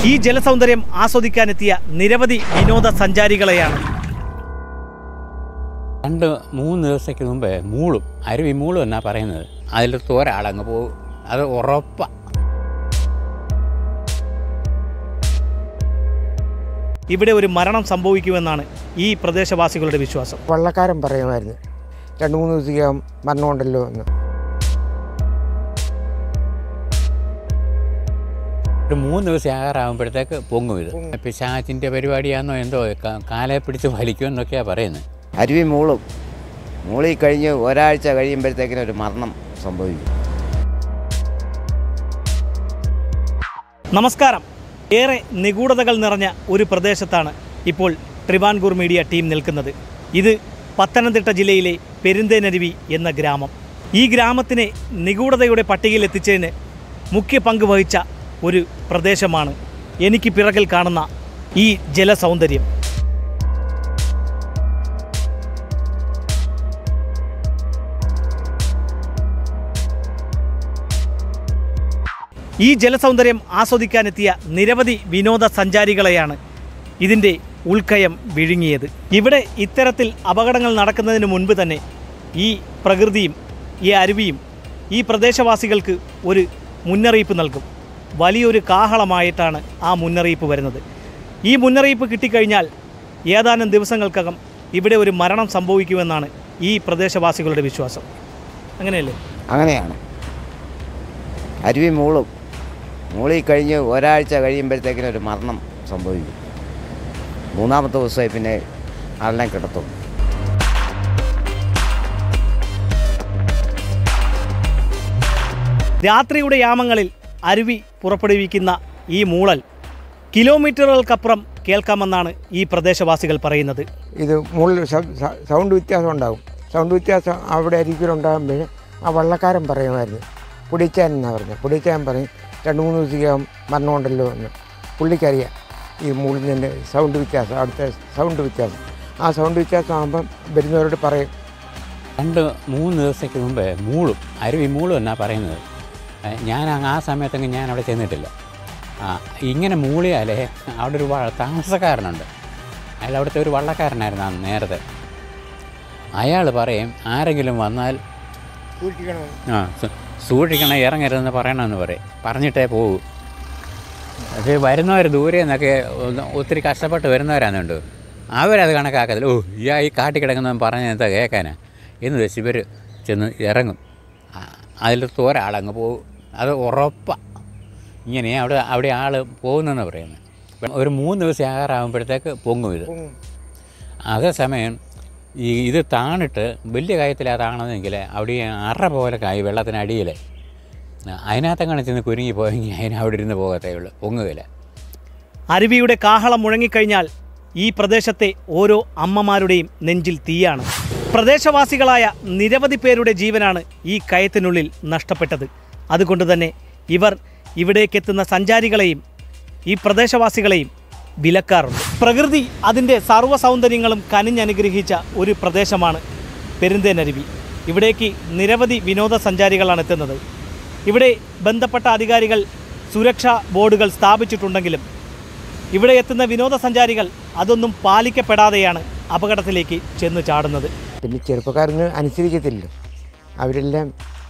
ഈ ജലസൗന്ദര്യം ആസ്വദിക്കാനെത്തിയ നിരവധി വിനോദസഞ്ചാരികളെയാണ് രണ്ട് മൂന്ന് ദിവസത്തേക്ക് മുമ്പേ മൂളും അരുവി മൂളും എന്നാ പറയുന്നത് അതിലത്തെ ഒരാളങ്ങ് പോകും അത് ഉറപ്പാ ഇവിടെ ഒരു മരണം സംഭവിക്കുമെന്നാണ് ഈ പ്രദേശവാസികളുടെ വിശ്വാസം വള്ളക്കാരൻ പറയുമായിരുന്നു രണ്ട് മൂന്ന് ദിവസത്തേക്ക് മരണമുണ്ടല്ലോ എന്ന് ഒരു മൂന്ന് ദിവസം ആകാറാകുമ്പോഴത്തേക്ക് പൊങ്ങും ഇത് പിശാച്ചിൻ്റെ പരിപാടിയാണെന്നോ എന്തോ ക- കാലെ പിടിച്ച് വലിക്കുമെന്നൊക്കെയാണ് പറയുന്നത് അരുവി മൂളും മൂളി കഴിഞ്ഞ് ഒരാഴ്ച കഴിയുമ്പോഴത്തേക്കിനും ഒരു മരണം സംഭവിക്കും നമസ്കാരം ഏറെ നിഗൂഢതകൾ നിറഞ്ഞ ഒരു പ്രദേശത്താണ് ഇപ്പോൾ ട്രിവാൻകൂർ മീഡിയ ടീം നിൽക്കുന്നത് ഇത് പത്തനംതിട്ട ജില്ലയിലെ പെരുന്തേനരുവി എന്ന ഗ്രാമം ഈ ഗ്രാമത്തിനെ നിഗൂഢതയുടെ പട്ടികയിൽ എത്തിച്ചതിന് മുഖ്യ പങ്ക് വഹിച്ച ഒരു പ്രദേശമാണ് എനിക്ക് പിറകിൽ കാണുന്ന ഈ ജലസൗന്ദര്യം ഈ ജലസൗന്ദര്യം ആസ്വദിക്കാനെത്തിയ നിരവധി വിനോദസഞ്ചാരികളെയാണ് ഇതിൻ്റെ ഉൾക്കയം വിഴുങ്ങിയത് ഇവിടെ ഇത്തരത്തിൽ അപകടങ്ങൾ നടക്കുന്നതിന് മുൻപ് തന്നെ ഈ പ്രകൃതിയും ഈ അരുവിയും ഈ പ്രദേശവാസികൾക്ക് ഒരു മുന്നറിയിപ്പ് നൽകും വലിയൊരു കാഹളമായിട്ടാണ് ആ മുന്നറിയിപ്പ് വരുന്നത് ഈ മുന്നറിയിപ്പ് കിട്ടിക്കഴിഞ്ഞാൽ ഏതാനും ദിവസങ്ങൾക്കകം ഇവിടെ ഒരു മരണം സംഭവിക്കുമെന്നാണ് ഈ പ്രദേശവാസികളുടെ വിശ്വാസം അങ്ങനെയല്ലേ അങ്ങനെയാണ് അരുവി മൂളും മൂളി കഴിഞ്ഞ് ഒരാഴ്ച കഴിയുമ്പോഴത്തേക്കിനും ഒരു മരണം സംഭവിക്കും മൂന്നാമത്തെ ദിവസമായി പിന്നെ ആളിനെ കിടത്തും രാത്രിയുടെ യാമങ്ങളിൽ അരുവി പുറപ്പെടുവിക്കുന്ന ഈ മൂളൽ കിലോമീറ്ററുകൾക്കപ്പുറം കേൾക്കാമെന്നാണ് ഈ പ്രദേശവാസികൾ പറയുന്നത് ഇത് മുകളിൽ സ- സ- സൗണ്ട് വ്യത്യാസം ഉണ്ടാകും സൗണ്ട് വ്യത്യാസം അവിടെ അരികിലുണ്ടാകുമ്പോൾ ആ വള്ളക്കാരൻ പറയുമായിരുന്നു പൊടിച്ചാൻ എന്നാണ് പറഞ്ഞത് പൊടിച്ചാൻ പറയും രണ്ട് മൂന്ന് ദിവസത്തേക്ക് മരണമുണ്ടല്ലോ എന്ന് പുള്ളിക്കറിയാം ഈ മൂളുന്നതിൻ്റെ സൗണ്ട് വ്യത്യാസം അവിടുത്തെ സൗണ്ട് വ്യത്യാസം ആ സൗണ്ട് വ്യത്യാസം ആകുമ്പം വരുന്നവരോട് പറയും രണ്ട് മൂന്ന് ദിവസത്തേക്ക് മുമ്പേ മൂളും അരുവി മൂളും എന്നാ പറയുന്നത് ഏ, ഞാൻ അങ്ങ് ആ സമയത്തെങ്കിൽ ഞാൻ അവിടെ ചെന്നിട്ടില്ല ആ ഇങ്ങനെ മൂളിയാലേ അവിടെ ഒരു വ- താമസക്കാരനുണ്ട് അയാൾ അവിടുത്തെ ഒരു വള്ളക്കാരനായിരുന്നു അന്ന് നേരത്തെ അയാൾ പറയും ആരെങ്കിലും വന്നാൽ ആ സു- സൂക്ഷിക്കണം ഇറങ്ങരുതെന്ന് പറയണമെന്ന് പറയും പറഞ്ഞിട്ടേ പോകൂ പക്ഷേ വരുന്നവർ ദൂരെ നിന്നൊക്കെ ഒന്ന് ഒത്തിരി കഷ്ടപ്പെട്ട് വരുന്നവരാണെന്നുണ്ട് അവരത് കണക്കാക്കത്തില്ല ഓ ഈ ഈ കാട്ടി കിടക്കുന്നവൻ പറഞ്ഞ എന്താ കേൾക്കാനാ എന്ന് വെച്ച് ഇവർ ചെന്ന് ഇറങ്ങും ആ, അതിലത്തെ ഒരാളങ്ങ് പോകും അത് ഉറപ്പാണ് ഇങ്ങനെ അവിടെ അവിടെ ആൾ പോകുന്നെന്ന് പറയുന്നത് ഒരു മൂന്ന് ദിവസം ആകാറാകുമ്പോഴത്തേക്ക് പൊങ്ങും ഇത് അതേസമയം ഈ ഇത് താണിട്ട് വലിയ കയത്തിലാണ് താണതെങ്കിൽ അവിടെ ഈ അറ പോലെ കായി വെള്ളത്തിനടിയിൽ അതിനകത്തങ്ങനെ ചെന്ന് കുരുങ്ങി പോയെങ്കിൽ അതിന് അവിടെ ഇരുന്ന് പോകത്തേ ഉള്ളൂ പൊങ്ങുകയില്ല അരുവിയുടെ കാഹളം മുഴങ്ങിക്കഴിഞ്ഞാൽ ഈ പ്രദേശത്തെ ഓരോ അമ്മമാരുടെയും നെഞ്ചിൽ തീയാണ് പ്രദേശവാസികളായ നിരവധി പേരുടെ ജീവനാണ് ഈ കയത്തിനുള്ളിൽ നഷ്ടപ്പെട്ടത് അതുകൊണ്ട് തന്നെ ഇവർ ഇവിടേക്കെത്തുന്ന സഞ്ചാരികളെയും ഈ പ്രദേശവാസികളെയും വിലക്കാറുണ്ട് പ്രകൃതി അതിൻ്റെ സർവ്വ സൗന്ദര്യങ്ങളും കനിഞ്ഞനുഗ്രഹിച്ച ഒരു പ്രദേശമാണ് പെരുന്തേനരുവി ഇവിടേക്ക് നിരവധി വിനോദസഞ്ചാരികളാണ് എത്തുന്നത് ഇവിടെ ബന്ധപ്പെട്ട അധികാരികൾ സുരക്ഷാ ബോർഡുകൾ സ്ഥാപിച്ചിട്ടുണ്ടെങ്കിലും ഇവിടെ എത്തുന്ന വിനോദസഞ്ചാരികൾ അതൊന്നും പാലിക്കപ്പെടാതെയാണ് അപകടത്തിലേക്ക് ചെന്ന് ചാടുന്നത് പിന്നെ ചെറുപ്പക്കാരൊന്നും അനുസരിക്കത്തില്ല അവരെല്ലാം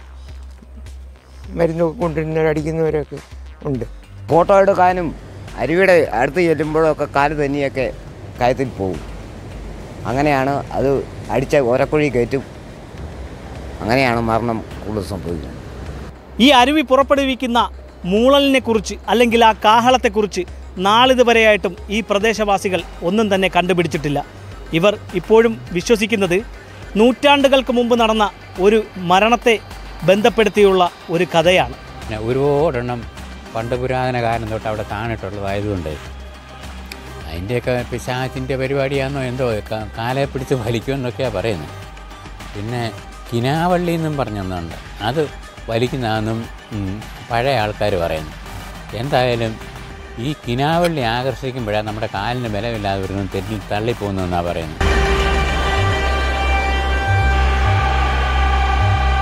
മരുന്ന് കൊണ്ടിരുന്നവർ അടിക്കുന്നവരൊക്കെ ഉണ്ട് ഫോട്ടോ എടുക്കാനും അരുവിയുടെ അടുത്ത് ചെല്ലുമ്പോഴൊക്കെ കാല് തന്നിയൊക്കെ കയത്തിൽ പോകും അങ്ങനെയാണ് അത് അടിച്ച ഒരക്കുഴി കയറ്റും അങ്ങനെയാണ് മരണം കൂടുതൽ സംഭവിക്കുന്നത് ഈ അരുവി പുറപ്പെടുവിക്കുന്ന മൂളലിനെ കുറിച്ച് അല്ലെങ്കിൽ ആ കാഹളത്തെക്കുറിച്ച് നാളിതുവരെയായിട്ടും ഈ പ്രദേശവാസികൾ ഒന്നും തന്നെ കണ്ടുപിടിച്ചിട്ടില്ല ഇവർ ഇപ്പോഴും വിശ്വസിക്കുന്നത് നൂറ്റാണ്ടുകൾക്ക് മുമ്പ് നടന്ന ഒരു മരണത്തെ ബന്ധപ്പെടുത്തിയുള്ള ഒരു കഥയാണ് പിന്നെ ഒരുപാടെണ്ണം പണ്ട് പുരാതന കാലം തൊട്ട് അവിടെ താണിട്ടുള്ളതായതുകൊണ്ട് അതിൻ്റെയൊക്കെ പിശാച്ചിൻ്റെ പരിപാടിയാണെന്നോ എന്തോ ക- കാലെ പിടിച്ച് വലിക്കുമെന്നൊക്കെയാണ് പറയുന്നത് പിന്നെ കിനാവള്ളി എന്നും പറഞ്ഞൊന്നുണ്ട് അത് വലിക്കുന്നതെന്നും ഉം, പഴയ ആൾക്കാർ പറയുന്നു എന്തായാലും ഈ കിനാവള്ളി ആകർഷിക്കുമ്പോഴാണ് നമ്മുടെ കാലിന് ബലമില്ലാതെ വരുന്നത് തെറ്റി തള്ളിപ്പോകുന്നതെന്നാണ് പറയുന്നത്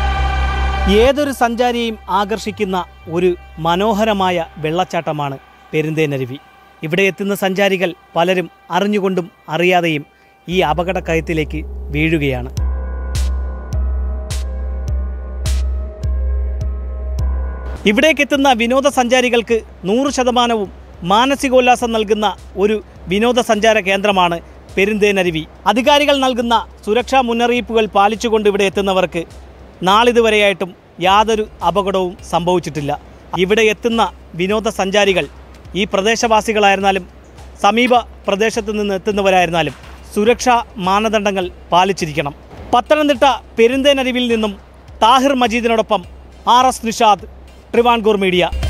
ഏതൊരു സഞ്ചാരിയെയും ആകർഷിക്കുന്ന ഒരു മനോഹരമായ വെള്ളച്ചാട്ടമാണ് പെരുന്തേനരുവി ഇവിടെ എത്തുന്ന സഞ്ചാരികൾ പലരും അറിഞ്ഞുകൊണ്ടും അറിയാതെയും ഈ അപകടക്കയത്തിലേക്ക് വീഴുകയാണ് ഇവിടേക്കെത്തുന്ന വിനോദസഞ്ചാരികൾക്ക് നൂറ് ശതമാനവും മാനസികോല്ലാസം നൽകുന്ന ഒരു വിനോദസഞ്ചാര കേന്ദ്രമാണ് പെരുന്തേനരുവി അധികാരികൾ നൽകുന്ന സുരക്ഷാ മുന്നറിയിപ്പുകൾ പാലിച്ചുകൊണ്ട് ഇവിടെ എത്തുന്നവർക്ക് നാളിതുവരെയായിട്ടും യാതൊരു അപകടവും സംഭവിച്ചിട്ടില്ല ഇവിടെ എത്തുന്ന വിനോദസഞ്ചാരികൾ ഈ പ്രദേശവാസികളായിരുന്നാലും സമീപ പ്രദേശത്ത് നിന്ന് എത്തുന്നവരായിരുന്നാലും സുരക്ഷാ മാനദണ്ഡങ്ങൾ പാലിച്ചിരിക്കണം പത്തനംതിട്ട പെരുന്തേനരുവിൽ നിന്നും താഹിർ മജീദിനോടൊപ്പം R S Nishad Travancore media